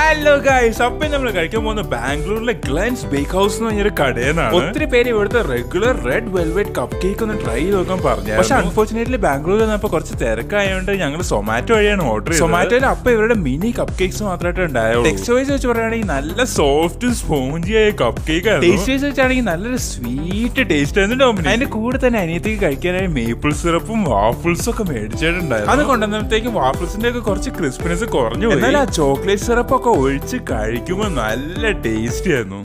Hello guys അപ്പൊ നമ്മൾ കഴിക്കാൻ പോകുന്ന ബാംഗ്ലൂരിലെ ഗ്ലൻസ് ബേക്ക് ഹൗസ് എന്ന് പറഞ്ഞൊരു കടയെന്നാണ് ഒത്തിരി പേര് ഇവിടുത്തെ regular red velvet cupcake ഒന്ന് ട്രൈ ചെയ്ത് നോക്കാൻ പറഞ്ഞു പക്ഷെ അൺഫോർച്ചുനേറ്റ്ലി ബാംഗ്ലൂരിൽ വന്നപ്പോൾ കുറച്ച് തിരക്കായതുകൊണ്ട് ഞങ്ങൾ സൊമാറ്റോ വഴിയാണ് ഓർഡർ ചെയ്തത് സൊമാറ്റോയിൽ അപ്പൊ ഇവരുടെ മിനി കപ്പ് കേക്ക്സ് മാത്രമായിട്ട് ഉണ്ടായുള്ളൂ ടെക്സ്റ്റ് വൈസ് വെച്ച് പറയുകയാണെങ്കിൽ നല്ല സോഫ്റ്റ് സ്പോഞ്ചി ആയ കപ്പ് കേക്ക് ടേസ്റ്റ് വൈസ് വെച്ചാണെങ്കിൽ നല്ലൊരു സ്വീറ്റ് ടേസ്റ്റ് ആയിരുന്നു ഡോമിനി അതിന്റെ കൂടെ തന്നെ അനിയത്തേക്ക് കഴിക്കാനായി മേപ്പിൾ സിറപ്പും വാഫിൾസും ഒക്കെ മേടിച്ചിട്ടുണ്ടായിരുന്നു അത് കൊണ്ടുവന്നപ്പോഴത്തേക്കും വാഫിൾസിന്റെ ഒക്കെ കുറച്ച് ക്രിസ്പിനെസ് കുറഞ്ഞു പോയി. എന്നാൽ ആ ചോക്ലേറ്റ് സിറപ്പ് ഒക്കെ ഒഴിച്ച് കഴിക്കുമ്പോൾ നല്ല ടേസ്റ്റി ആയിരുന്നു